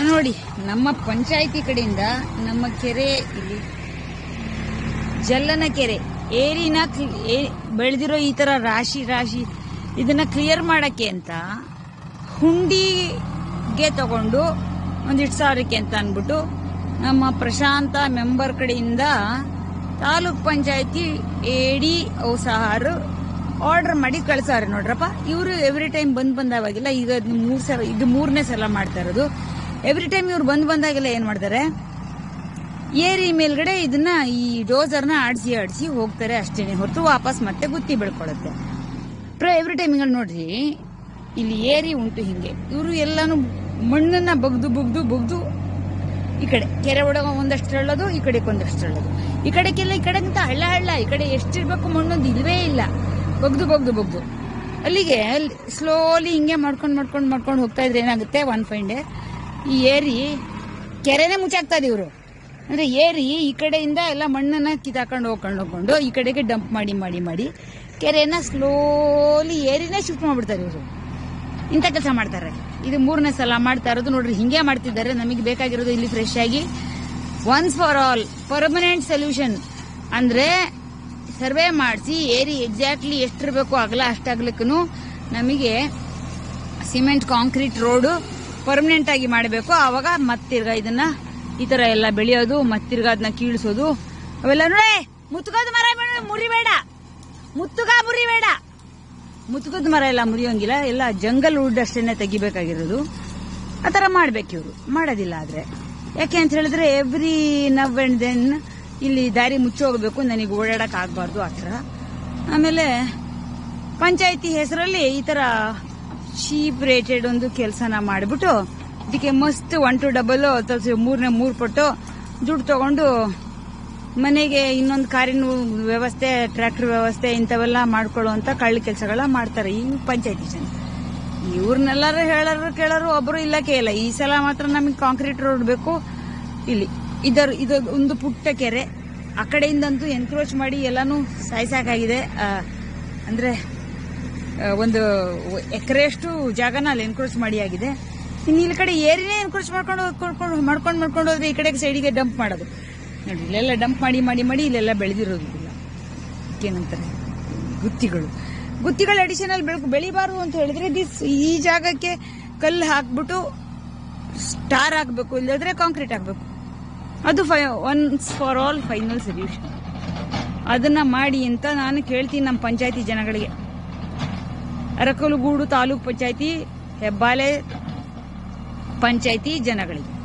ನೋಡಿ ನಮ್ಮ ಪಂಚಾಯಿತಿ ಕಡೆಯಿಂದ ನಮ್ಮ ಕೆರೆ ಇಲ್ಲಿ ಜಲ್ಲನ ಕೆರೆ ಏರಿನ ಕ್ಲಿ- ಏ- ಬೆಳೆದಿರೋ ಈ ತರ ರಾಶಿ ರಾಶಿ ಇದನ್ನ ಕ್ಲಿಯರ್ ಮಾಡಕ್ಕೆ ಅಂತ ಹುಂಡಿಗೆ ತಗೊಂಡು ಒಂದಿಷ್ಟು ಸಾವಿರಕ್ಕೆ ಅಂತ ಅನ್ಬಿಟ್ಟು ನಮ್ಮ ಪ್ರಶಾಂತ ಮೆಂಬರ್ ಕಡೆಯಿಂದ ತಾಲೂಕ್ ಪಂಚಾಯತಿ ಎಡಿ ಔಸಾಹಾರು ಆರ್ಡರ್ ಮಾಡಿ ಕಳ್ಸಾರೆ ನೋಡ್ರಪ್ಪ ಇವರು ಎವ್ರಿ ಟೈಮ್ ಬಂದ್ ಬಂದಾಗೆಲ್ಲ ಈಗ ಅದ್ನ ಮೂರ್ ಸಲ ಇದು ಮೂರನೇ ಸಲ ಮಾಡ್ತಾ ಇರೋದು ಎವ್ರಿ ಟೈಮ್ ಇವ್ರು ಬಂದ್ ಬಂದಾಗೆಲ್ಲ ಏನ್ ಮಾಡ್ತಾರೆ ಏರಿ ಮೇಲ್ಗಡೆ ಇದನ್ನ ಈ ಡೋಸರ್ನ ಆಡಿಸಿ ಆಡಿಸಿ ಹೋಗ್ತಾರೆ ಅಷ್ಟೇನೆ ಹೊರತು ವಾಪಸ್ ಮತ್ತೆ ಗುತ್ತಿ ಬೆಳ್ಕೊಳತ್ತೆ ಪ್ರ ಎವ್ರಿ ಟೈಮ್ ಹಿಂಗ ನೋಡ್ರಿ ಇಲ್ಲಿ ಏರಿ ಉಂಟು ಹಿಂಗೆ ಇವರು ಎಲ್ಲಾನು ಮಣ್ಣನ್ನ ಬಗ್ದು ಬಗ್ದು ಬಗ್ದು ಈ ಕಡೆ ಕೆರೆ ಒಳಗ ಒಂದಷ್ಟು ಹೇಳೋದು ಈ ಕಡೆಗೆ ಒಂದಷ್ಟು ಹೇಳೋದು ಈ ಕಡೆಗೆಲ್ಲ ಈ ಕಡೆಗಿಂತ ಹಳ್ಳ ಹಳ್ಳ ಈ ಕಡೆ ಎಷ್ಟಿರ್ಬೇಕು ಮಣ್ಣೊಂದು ಇಲ್ವೇ ಇಲ್ಲ ಬಗ್ದು ಬಗ್ದು ಬಗ್ದು ಅಲ್ಲಿಗೆ ಸ್ಲೋಲಿ ಹಿಂಗೆ ಮಾಡ್ಕೊಂಡು ಮಾಡ್ಕೊಂಡು ಮಾಡ್ಕೊಂಡು ಹೋಗ್ತಾ ಇದ್ರೆ ಏನಾಗುತ್ತೆ ಒನ್ ಫೈನ್ ಡೇ ಈ ಏರಿ ಕೆರೆನೇ ಮುಚ್ಚಾಕ್ತಾ ಇವ್ರು ಅಂದ್ರೆ ಏರಿ ಈ ಕಡೆಯಿಂದ ಎಲ್ಲ ಮಣ್ಣನ್ನ ಕಿತ್ತಾಕೊಂಡು ಹೋಗ್ಕೊಂಡು ಹೋಗ್ಕೊಂಡು ಈ ಕಡೆಗೆ ಡಂಪ್ ಮಾಡಿ ಮಾಡಿ ಮಾಡಿ ಕೆರೆನ ಸ್ಲೋಲಿ ಏರಿನೇ ಶಿಫ್ಟ್ ಮಾಡ್ಬಿಡ್ತಾರೆ ಇವರು ಇಂಥ ಕೆಲಸ ಮಾಡ್ತಾರೆ ಇದು ಮೂರನೇ ಸಲ ಮಾಡ್ತಾ ಇರೋದು ನೋಡ್ರಿ ಹಿಂಗೆ ಮಾಡ್ತಿದ್ದಾರೆ ನಮಗೆ ಬೇಕಾಗಿರೋದು ಇಲ್ಲಿ ಫ್ರೆಶ್ ಆಗಿ once for all permanent solution ಅಂದ್ರೆ ಸರ್ವೆ ಮಾಡಿಸಿ ಏರಿ ಎಕ್ಸಾಕ್ಟ್ಲಿ ಎಷ್ಟಿರ್ಬೇಕು ಅಗಲ ಅಷ್ಟಾಗ್ಲಿಕ್ಕೂ ನಮಗೆ ಸಿಮೆಂಟ್ ಕಾಂಕ್ರೀಟ್ ರೋಡು ಪರ್ಮನೆಂಟ್ ಆಗಿ ಮಾಡಬೇಕು ಆವಾಗ ಮತ್ತಿರ್ಗ ಇದನ್ನ ಈ ತರ ಎಲ್ಲ ಬೆಳೆಯೋದು ಮತ್ತಿರ್ಗ ಅದನ್ನ ಕೀಳಿಸೋದು ಅವೆಲ್ಲ ನೋಡೇ ಮುತ್ಕೋದ್ ಮರ ಬೇಡ- ಮುರಿಬೇಡ ಮುತ್ತುಗ ಮುರಿಬೇಡ ಮುತ್ಕದ ಮರ ಎಲ್ಲ ಮುರಿಯೋಂಗಿಲ್ಲ ಎಲ್ಲ ಜಂಗಲ್ ವುಡ್ ಅಷ್ಟೇನೆ ತೆಗಿಬೇಕಾಗಿರೋದು ಆ ಥರ ಮಾಡ್ಬೇಕು ಇವರು ಮಾಡೋದಿಲ್ಲ ಆದ್ರೆ ಯಾಕೆ ಅಂತ ಹೇಳಿದ್ರೆ ಎವ್ರಿ ನವ್ ಅಂಡ್ ದೆನ್ ಇಲ್ಲಿ ದಾರಿ ಮುಚ್ಚೋಗ್ಬೇಕು ನನಗೆ ಓಡಾಡಕ್ ಆಗ್ಬಾರ್ದು ಆ ಥರ ಆಮೇಲೆ ಪಂಚಾಯತಿ ಹೆಸರಲ್ಲಿ ಈ ತರ ಚೀಪ್ ರೇಟೆಡ್ ಒಂದು ಕೆಲಸನ ಮಾಡಿಬಿಟ್ಟು ಇದಕ್ಕೆ ಮಸ್ತ್ ಒನ್ ಟು ಡಬಲ್ ಮೂರನೇ ಮೂರು ಪಟ್ಟು ದುಡ್ಡು ತಗೊಂಡು ಮನೆಗೆ ಇನ್ನೊಂದು ಕಾರಿನ ವ್ಯವಸ್ಥೆ ಟ್ರ್ಯಾಕ್ಟರ್ ವ್ಯವಸ್ಥೆ ಇಂಥವೆಲ್ಲ ಮಾಡ್ಕೊಳ್ಳುವಂತ ಕಳ್ಳ ಕೆಲಸಗಳ ಮಾಡ್ತಾರೆ ಈ ಪಂಚಾಯತಿ ಜನ ಇವ್ರನ್ನೆಲ್ಲರೂ ಹೇಳೋರು ಕೇಳೋರು ಒಬ್ರು ಇಲ್ಲ ಕೇಳ ಈ ಸಲ ಮಾತ್ರ ನಮಗೆ ಕಾಂಕ್ರೀಟ್ ರೋಡ್ ಬೇಕು ಇಲ್ಲಿ ಇದರ ಇದು ಒಂದು ಪುಟ್ಟ ಕೆರೆ ಆ ಕಡೆಯಿಂದಂತೂ ಎನ್ಕ್ರೋಚ್ ಮಾಡಿ ಎಲ್ಲಾನು ಸಾಯ್ಸಾಕಾಗಿದೆ ಆ, ಅಂದ್ರೆ ಆ, ಒಂದು ಎಕರೆಯಷ್ಟು ಜಾಗನ ಅಲ್ಲಿ ಎನ್ಕ್ರೋಚ್ ಮಾಡಿ ಆಗಿದೆ ಇನ್ನು ಇಲ್ಲಿ ಕಡೆ ಏರಿನೇ ಎನ್ಕ್ರೋಚ್ ಮಾಡ್ಕೊಂಡು ಹೋಗ್ಕೊಂಡು ಮಾಡ್ಕೊಂಡು ಮಾಡ್ಕೊಂಡು ಹೋದ್ರೆ ಈ ಕಡೆಗೆ ಸೈಡಿಗೆ ಡಂಪ್ ಮಾಡೋದು ನೋಡಿ ಇಲ್ಲೆಲ್ಲ ಡಂಪ್ ಮಾಡಿ ಮಾಡಿ ಮಾಡಿ ಇಲ್ಲೆಲ್ಲ ಬೆಳೆದಿರೋದಿಲ್ಲ ಏನಂತಾರೆ ಗುತ್ತಿಗಳು ಗುತ್ತಿಗಳು ಅಡಿಷನಲ್ ಬೆಳಕು ಬೆಳಿಬಾರ್ದು ಅಂತ ಹೇಳಿದ್ರೆ ದಿಸ್ ಈ ಜಾಗಕ್ಕೆ ಕಲ್ಲು ಹಾಕ್ಬಿಟ್ಟು ಸ್ಟಾರ್ ಹಾಕ್ಬೇಕು ಇಲ್ಲದ್ರೆ ಕಾಂಕ್ರೀಟ್ ಹಾಕ್ಬೇಕು ಅದು ಫೈ once for all final solution ಅದನ್ನ ಮಾಡಿ ಅಂತ ನಾನು ಕೇಳ್ತೀನಿ ನಮ್ಮ ಪಂಚಾಯತಿ ಜನಗಳಿಗೆ ಅರಕಲಗೂಡು ತಾಲೂಕ್ ಪಂಚಾಯತಿ ಹೆಬ್ಬಾಲೆ ಪಂಚಾಯತಿ ಜನಗಳಿಗೆ